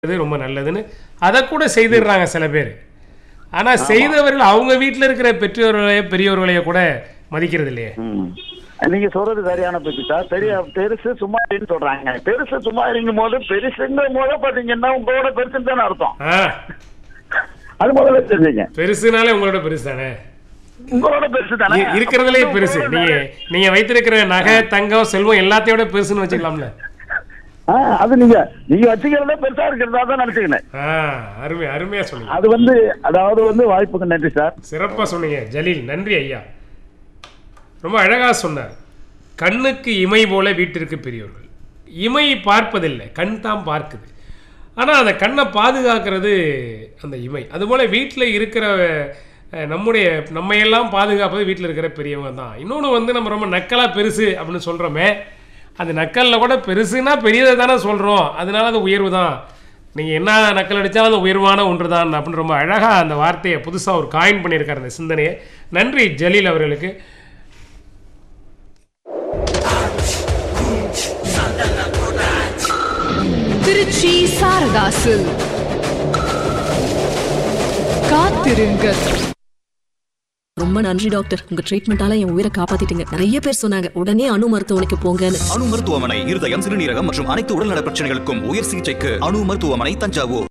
இது ரொம்ப நல்லதுன்னு அதை கூட செய்திடுறாங்க சில பேர் ஆனா செய்தவர்கள் அவங்க வீட்டில் இருக்கிற பெற்றோர்களையோ பெரியவர்களையோ கூட மதிக்கிறது இல்லையே ம். நீங்க சொல்றது சரியான பேச்சு சார் பெரிய பெருசு சும்மாரின்னு சொல்றாங்க பெருசு சும்மாரிங்கும் போது பெருசுங்கும் போது பாத்தீங்கன்னா உங்களோட பெருசுன்னு தானே அர்த்தம் ஆ அது முதல்ல தெரிஞ்சுங்க பெருசுனாலே உங்களோட பெருசு தானே உங்களோட பெருசு தானே இ- இருக்கிறதுலே பெருசு நீங்க நீங்க வைத்திருக்கிற நகை தங்கம் செல்வம் எல்லாத்தையோட பெருசுன்னு வச்சுக்கலாம்ல ஆ, அது நீங்க நீங்க வச்சுக்கிறதே பெருசா இருக்கிறதா தான் நினைச்சுக்கினேன் ஆ அருமை அருமையா சொன்னீங்க அது வந்து அதாவது வந்து வாய்ப்புக்கு நன்றி சார் சிறப்பா சொன்னீங்க ஜலீல் நன்றி ஐயா ரொம்ப அழகா சொன்னார் கண்ணுக்கு இமை போல வீட்டிற்கு பெரியவர்கள் இமை பார்ப்பதில்லை கண் தான் பார்க்குது ஆனால் அந்த கண்ணை பாதுகாக்கிறது அந்த இமை அதுபோல் வீட்டில் இருக்கிற அஹ், நம்முடைய நம்மையெல்லாம் பாதுகாப்பது வீட்டில் இருக்கிற பெரியவங்க தான் இன்னொன்று வந்து நம்ம ரொம்ப நக்கலாக பெருசு அப்படின்னு சொல்கிறோமே அந்த நக்கலில் கூட பெருசுனா பெரியதை தானே சொல்கிறோம் அதனால அது உயர்வு தான் நீங்கள் என்ன நக்கல் அடித்தாலும் அது உயர்வான ஒன்று தான் அப்படின்னு ரொம்ப அழகாக அந்த வார்த்தையை புதுசாக ஒரு காயின் பண்ணியிருக்காரு அந்த சிந்தனையை நன்றி ஜலீல் அவர்களுக்கு திருச்சி சாரதாசு காத்திருங்கள் ரொம்ப நன்றி டாக்டர் உங்க ட்ரீட்மெண்டால என் உயிரை காப்பாத்திட்டீங்க நிறைய பேர் சொன்னாங்க உடனே அணு மருத்துவமனைக்கு போங்கன்னு அணு மருத்துவமனை இருதயம் சிறுநீரகம் மற்றும் அனைத்து உடல்நல பிரச்சனைகளுக்கும் உயர் சிகிச்சைக்கு அணு மருத்துவமனை தஞ்சாவூர்